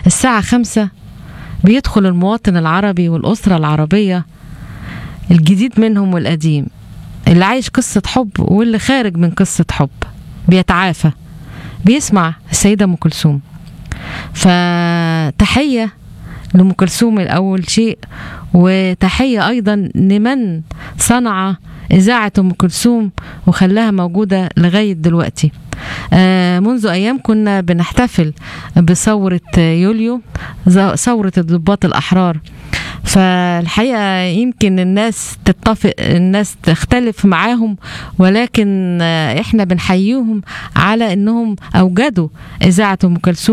الساعة خمسة بيدخل المواطن العربي والأسرة العربية الجديد منهم والقديم اللي عايش قصة حب واللي خارج من قصة حب بيتعافى بيسمع السيدة أم كلثوم فتحية لأم كلثوم الأول شيء وتحية أيضا لمن صنع إذاعة أم كلثوم وخلاها موجودة لغاية دلوقتي آه منذ أيام كنا بنحتفل بثورة يوليو ثورة الضباط الأحرار فالحقيقة يمكن الناس تتفق الناس تختلف معاهم ولكن احنا بنحييهم على انهم اوجدوا اذاعة ام كلثوم